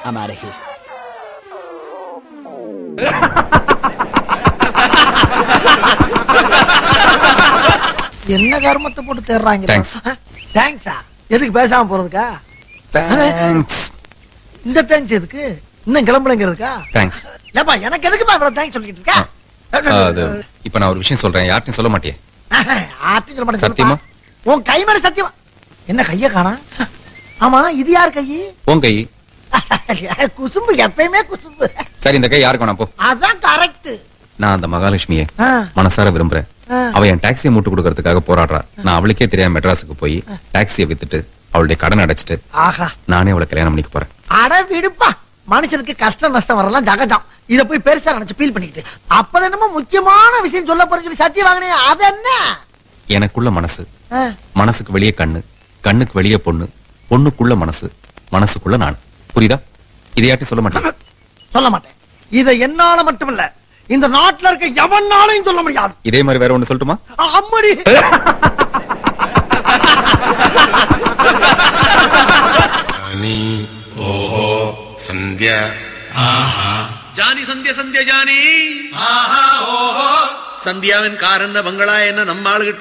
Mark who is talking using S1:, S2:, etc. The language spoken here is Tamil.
S1: I'm out of here.
S2: என்ன கர்மத்தை போட்டு தேடுறாங்க
S3: Thanks.
S2: தேங்க்ஸா எதுக்கு பேசாம போறதுக்கா
S3: தேங்க்ஸ்
S2: இந்த தேங்க்ஸ் எதுக்கு இன்னும் கிளம்புலங்க இருக்கா
S3: தேங்க்ஸ்
S2: ஏப்பா எனக்கு எதுக்குப்பா இவ்வளவு தேங்க்ஸ் சொல்லிட்டு இருக்கா
S3: அது இப்ப நான் ஒரு விஷயம் சொல்றேன் யார்ட்டையும் சொல்ல மாட்டியே
S2: ஆர்த்தி சொல்ல மாட்டேன்
S3: சத்தியமா?
S2: சொல்லுப்பா. உன் கை மேல சத்தியமா என்ன கைய காணா ஆமா இது யார் கை
S3: உன் கை
S2: குசும்பு எப்பயுமே குசும்பு
S3: சரி இந்த கை யாருக்கு வேணாம் போ
S2: அதான் கரெக்ட்
S3: நான் அந்த மகாலட்சுமியை மனசார விரும்புறேன்
S2: ஆ.
S3: அவ என் டாக்ஸியை மூட்டு கொடுக்கறதுக்காக போராடுறா நான் அவளுக்கே தெரியாம மெட்ராஸுக்கு போய் டாக்ஸியை வித்துட்டு அவளுடைய கடன் அடைச்சிட்டு
S2: ஆஹா
S3: நானே அவளை கல்யாணம் பண்ணிக்க போறேன்
S2: அட விடுப்பா மனுஷனுக்கு கஷ்டம் நஷ்டம் வரலாம் ஜகஜம் இத போய் பெருசா நினைச்சு ஃபீல் பண்ணிக்கிட்டு அப்பதான் என்னமோ முக்கியமான விஷயம் சொல்ல போறேன்னு சொல்லி சத்தியம் வாங்கினே அது என்ன
S3: எனக்குள்ள மனசு
S2: ஆ,
S3: மனசுக்கு வெளியே கண்ணு கண்ணுக்கு வெளியே பொண்ணு பொண்ணுக்குள்ள மனசு மனசுக்குள்ள நான் புரியுதா இதை யார்ட்டையும் சொல்ல மாட்டேன்
S2: சொல்ல மாட்டேன் இத என்னால மட்டுமில்ல இந்த நாட்டுல இருக்க எவனாலையும் சொல்ல முடியாது
S3: இதே மாதிரி வேற ஒண்ணு சொல்லட்டுமா
S2: அம்மடி
S4: జానీ ఓహో సంధ్య
S5: ജാനി സന്ധ്യ സന്ധ്യ ജാനി സന്ധ്യാവൻ കാരെന്ന ബംഗള എന്ന നമ്മാൾ കിട്ട